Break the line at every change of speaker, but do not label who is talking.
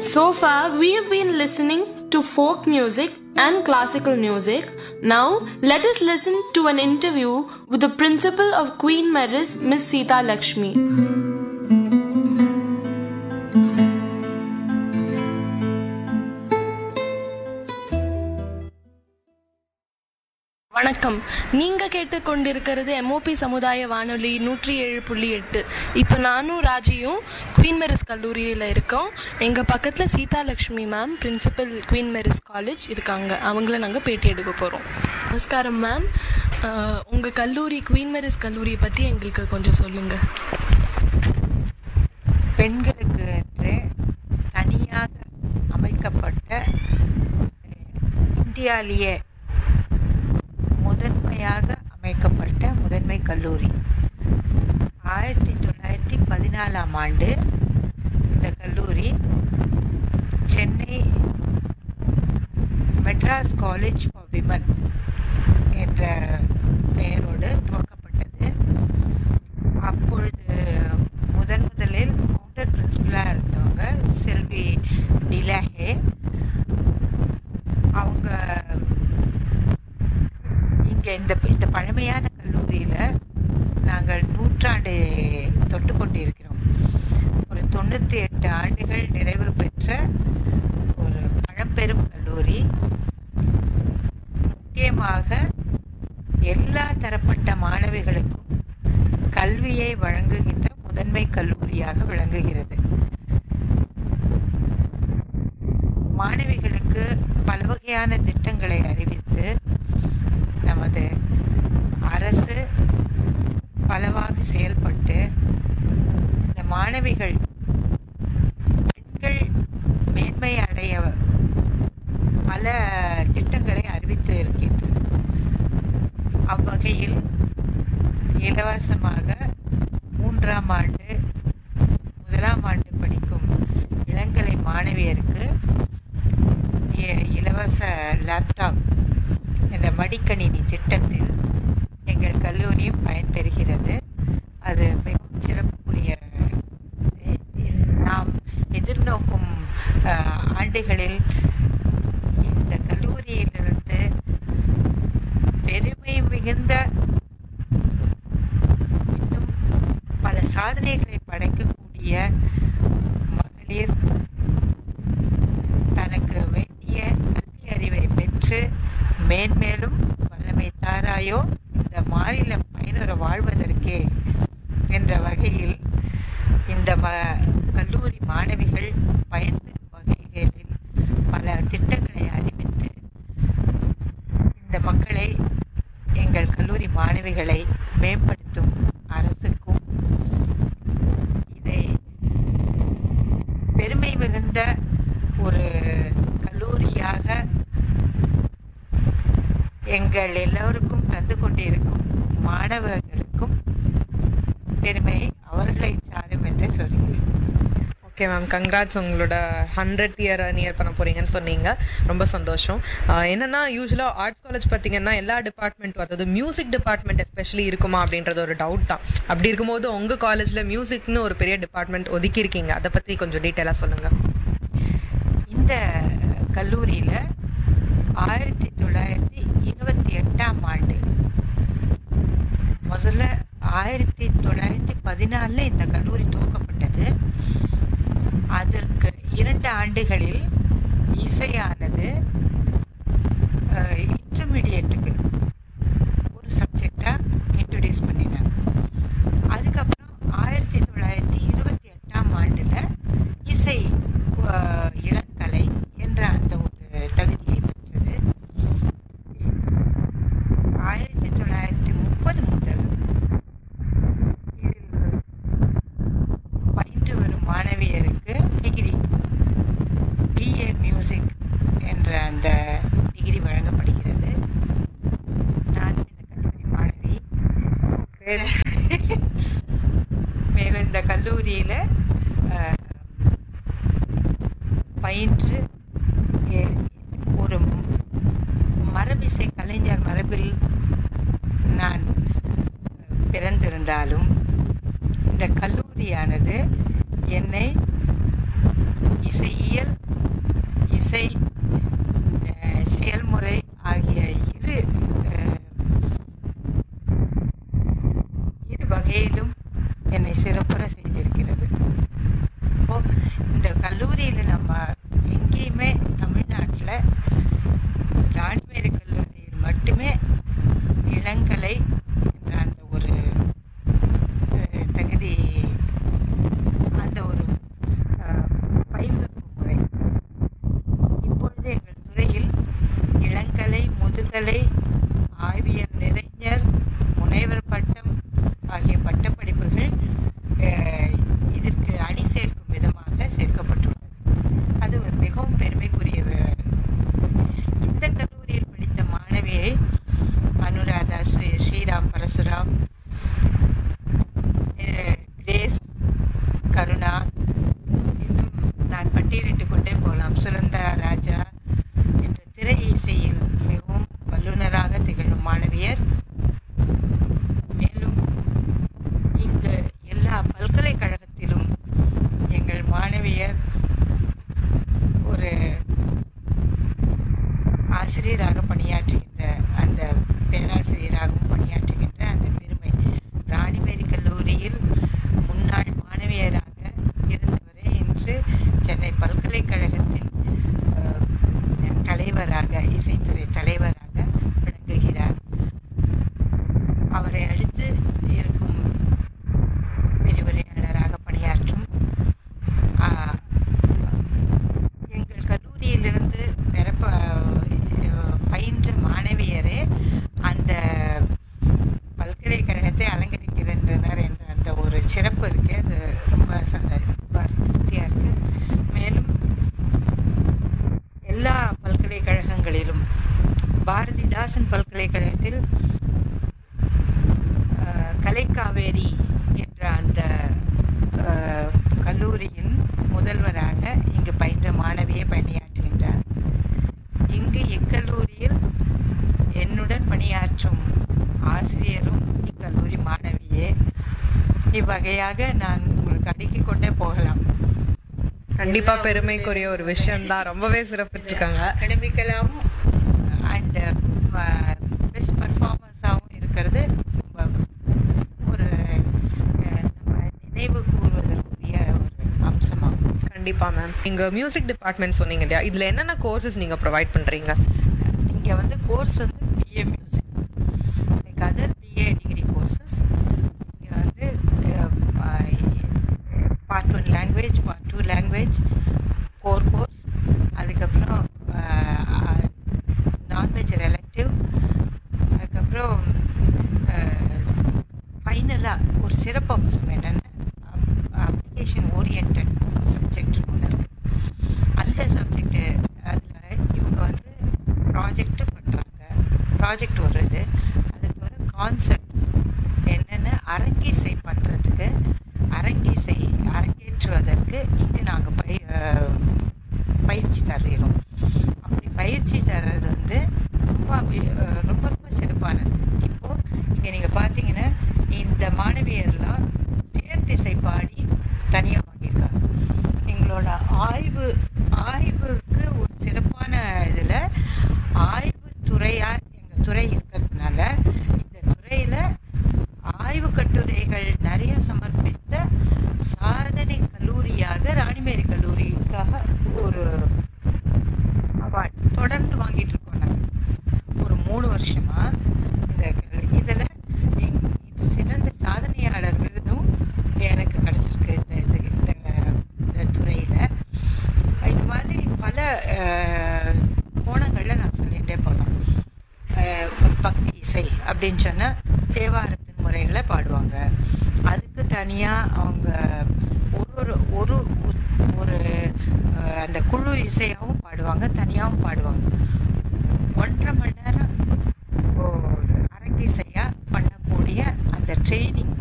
So far, we have been listening to folk music and classical music. Now, let us listen to an interview with the principal of Queen Mary's, Miss Sita Lakshmi. வணக்கம் நீங்க கேட்டுக்கொண்டிருக்கிறது MOP சமுதாய வானொலி நூற்றி ஏழு புள்ளி எட்டு இப்போ நானும் ராஜியும் குவீன் மேரிஸ் கல்லூரியில் இருக்கோம் எங்க பக்கத்துல Seetha Lakshmi ma'am principal Queen Mary's college இருக்காங்க அவங்கள நாங்க பேட்டி எடுக்க போறோம் நமஸ்காரம் மேம் உங்க கல்லூரி குவீன் மேரிஸ் கல்லூரியை பத்தி எங்களுக்கு கொஞ்சம் சொல்லுங்க
பெண்களுக்கு என்று தனியாக அமைக்கப்பட்ட இந்தியாவிலேயே முதன்மையாக அமைக்கப்பட்ட முதன்மை கல்லூரி ஆயிரத்தி தொள்ளாயிரத்தி பதினாலாம் ஆண்டு இந்த கல்லூரி Chennai Madras college for women என்ற பெயரோடு துவக்கப்பட்டது அப்பொழுது முதன் முதலில் ஃபவுண்டர் பிரின்சிபலாக இருந்தவங்க செல்வி டிலாஹே அவங்க இங்கே இந்த இந்த பழமையான கல்லூரியில் நாங்கள் நூற்றாண்டு தொட்டு கொண்டு இருக்கிறோம் ஒரு தொண்ணூற்றி எட்டு ஆண்டுகள் நிறைவு பெற்ற ஒரு பழம்பெரும் கல்லூரி முக்கியமாக எல்லா தரப்பட்ட மாணவிகளுக்கும் கல்வியை வழங்குகின்ற முதன்மை கல்லூரியாக விளங்குகிறது மாணவிகளுக்கு பல வகையான திட்டங்களை அறிவித்து நமது அரசு பலவாக செயல்பட்டு இந்த மாணவிகள் பெண்கள் மேன்மை அடைய பல திட்டங்களை அறிவித்து இருக்கின்றது அவ்வகையில் இலவசமாக மூன்றாம் ஆண்டு முதலாம் ஆண்டு படிக்கும் இளங்கலை மாணவியருக்கு இ- இலவச லேப்டாப் என்ற மடிக்கணினி திட்டத்தில் எங்கள் கல்லூரியும் பயன்பெறுகிறது அது மிகவும் சிறப்புக்குரிய இ- நாம் எதிர்நோக்கும் அஹ், ஆண்டுகளில் இந்த கல்லூரியிலிருந்து பெருமை மிகுந்த இன்னும் பல சாதனைகளை படைக்கக்கூடிய மகளிர் தனக்கு வேண்டிய கல்வி அறிவை பெற்று மேன்மேலும் வல்லமை தாராயோ இந்த மாநிலம் பயனுற வாழ்வதற்கே என்ற வகையில் இந்த ம கல்லூரி மாணவிகள் பயன்பெறும் வகைகளில் பல திட்டங்களை அறிவித்து இந்த மக்களை எங்கள் கல்லூரி மாணவிகளை மேம்படுத்தும் அரசுக்கும் இதை பெருமை மிகுந்த ஒரு கல்லூரியாக எங்கள் எல்லோருக்கும் தந்து கொண்டிருக்கும் மாணவர்களுக்கும் பெருமை அவர்களை சாரும் என்று சொல்கிறேன்
ஓகே மேம் கங்க்ராட்ஸ் உங்களோட ஹண்ட்ரட் இயர் நியர் பண்ண போறீங்கன்னு சொன்னீங்க ரொம்ப சந்தோஷம் ஆஹ் என்னன்னா யூஸ்வலா ஆர்ட்ஸ் காலேஜ் பார்த்தீங்கன்னா எல்லா டிபார்ட்மெண்ட் அதாவது மியூசிக் டிபார்ட்மெண்ட் எஸ்பெஷலி இருக்குமா அப்படின்றது ஒரு டவுட் தான் அப்படி இருக்கும்போது உங்க காலேஜ்ல மியூசிக்னு ஒரு பெரிய டிபார்ட்மெண்ட் ஒதுக்கி இருக்கீங்க அதை பத்தி கொஞ்சம் டீட்டெயிலா சொல்லுங்க
இந்த கல்லூரியில் ஆயிரத்தி தொள்ளாயிரத்தி இருபத்தி எட்டாம் ஆண்டு முதல்ல ஆயிரத்தி தொள்ளாயிரத்தி பதினாலில் இந்த கல்லூரி துவக்கப்பட்டது அதற்கு இரண்டு ஆண்டுகளில் இசையானது இன்டர்மீடியட்டுக்கு ஒரு சப்ஜெக்டாக இன்ட்ரடியூஸ் பண்ணினாங்க அதுக்கப்புறம் ஆயிரத்தி தொள்ளாயிரத்தி இருபத்தி எட்டாம் ஆண்டில் இசை அஹ், இளங்கலை என்ற அந்த ஒரு தகுதியை பெற்றது ஆயிரத்தி தொள்ளாயிரத்தி முப்பது முதல் இதில் பயின்று வரும் மாணவியருக்கு டிகிரி பிஏ மியூசிக் என்ற அந்த டிகிரி வழங்கப்படுகிறது நான் இந்த கல்லூரி மாணவி மேலும் இந்த கல்லூரியில் பயின்று எ- ஒரு மரபிசை கலைஞர் மரபில் நான் பிறந்திருந்தாலும் இந்த கல்லூரியானது என்னை இசையியல் முதுகலை ஆய்வியல் நிறைஞர் முனைவர் பட்டம் ஆகிய பட்டப்படிப்புகள் அஹ், இதற்கு அணி சேர்க்கும் விதமாக சேர்க்கப்பட்டுள்ளது அது ஒரு மிகவும் பெருமைக்குரிய வே- இந்த கல்லூரியில் படித்த மாணவியை அனுராதா ஸ்ரீ ஸ்ரீராம் பரசுராம் அஹ், கிரேஸ் கருணா இன்னும் நான் பட்டியலிட்டுக் கொண்டே போகலாம் சுரந்தா ராஜா என்ற திரை இசையில் மிகவும் வல்லுநராக திகழும் மாணவியர் மேலும் இங்கு எல்லா பல்கலைக்கழகத்திலும் எங்கள் மாணவியர் ஒரு ஆசிரியராக பணியாற்றுகின்ற அந்த பேராசிரியராகவும் பணியாற்றுகின்ற அந்த பெருமை ராணிமேரி கல்லூரியில் முன்னாள் மாணவியராக இருந்தவரே இன்று சென்னை பல்கலைக்கழகத்தின் அஹ், தலைவராக இசைத்துறை தலைவராக விளங்குகிறார் அவரை அடுத்து இருக்கும் விரிவுரையாளராக பணியாற்றும் ஆஹ், எங்கள் கல்லூரியிலிருந்து பெறப்ப பயின்ற மாணவியரே அந்த பல்கலைக்கழகத்தை அலங்கரிக்கின்றனர் என்ற அந்த ஒரு சிறப்பு இருக்கு அது ரொம்ப சந்த- ரொம்ப திருப்தியா இருக்கு மேலும் எல்லா பல்கலைக்கழகங்களிலும் பாரதிதாசன் பல்கலைக்கழகத்தில் அஹ், கலைக்காவேரி என்ற அந்த அஹ், கல்லூரியின் முதல்வராக இங்கு பயின்ற மாணவியை பணியாற்றுகின்றார் இங்கு இக்கல்லூரியில் என்னுடன் பணியாற்றும் ஆசிரியரும் இக்கல்லூரி மாணவியே இவ்வகையாக நான் உங்களுக்கு அடுக்கிக் கொண்டே போகலாம்
கண்டிப்பா பெருமைக்குரிய ஒரு விஷயம் தான் ரொம்பவே சிறப்பிச்சிருக்காங்க
அகடமிக்கலாகவும் அண்ட் பெஸ்ட் பர்ஃபார்மன்ஸாகவும் இருக்கிறது ரொம்ப ஒரு அஹ், நம்ம நினைவு கூறுவதற்குரிய ஒரு அம்சமாகும்
கண்டிப்பா மேம் நீங்க மியூசிக் டிபார்ட்மெண்ட் சொன்னீங்க இல்லையா இதுல என்னென்ன கோர்சஸ் நீங்க ப்ரொவைட் பண்றீங்க
இங்கே வந்து கோர்ஸ் வந்து BA music like other BA degree courses இங்கே வந்து part one language part two language core course அதுக்கப்புறம் நான்வெஜ் ரிலேட்டிவ் அதுக்கப்புறம் ஃபைனலாக ஒரு சிறப்பு அம்சம் என்னென்னா அப்ளிகேஷன் ஓரியன்ட் சப்ஜெக்ட்னு ஒன்று இருக்குது அந்த சப்ஜெக்ட் அதில் இவங்க வந்து ப்ராஜெக்ட் பண்ணுறாங்க ப்ராஜெக்ட் வருது அது தவிர கான்செப்ட் என்னென்ன அரங்கிசை பண்ணுறதுக்கு அரங்கிசை அரங்கேற்றுவதற்கு இங்கே நாங்கள் பய அஹ், பயிற்சி தருகிறோம் அப்படி பயிற்சி தர்றது வந்து ரொம்ப அபி- அஹ், ரொம்ப ரொம்ப சிறப்பானது இப்போது இங்கே நீங்கள் பார்த்தீங்கன்னா இந்த மாணவியர்லாம் சேர்த்திசை பாடி தனியாக வாங்கியிருக்காங்க எங்களோட ஆய்வு ஆய்வுக்கு ஒரு சிறப்பான இதில் ஆய்வு துறையாக எங்கள் துறை இருக்கிறதுனால இந்த துறையில் ஆய்வு கட்டுரைகள் நிறைய சமர்ப்பித்த சாதனை கல்லூரியாக ராணிமேரி கல்லூரிக்காக ஒரு அவார்ட் தொடர்ந்து வாங்கிட்டு இருக்கோம் நாங்கள் ஒரு மூணு வருஷமா இந்த இதில் இது சிறந்த சாதனையாளர் விருதும் எனக்கு கிடைச்சிருக்கு இந்த இது இந்த இந்த துறையில் இது மாதிரி பல அஹ், கோணங்கள்ல நான் சொல்லிகிட்டே போகலாம் பக்தி இசை அப்படின்னு சொன்னால் தேவாரத்தின் முறைகளை பாடுவாங்க அதுக்கு தனியாக அவங்க ஒரு ஒரு ஒரு ஒரு அஹ், அந்த குழு இசையாகவும் பாடுவாங்க தனியாகவும் பாடுவாங்க ஒன்றரை மணி நேரம் ஓ, அரங்கிசையாக பண்ணக்கூடிய அந்த ட்ரைனிங்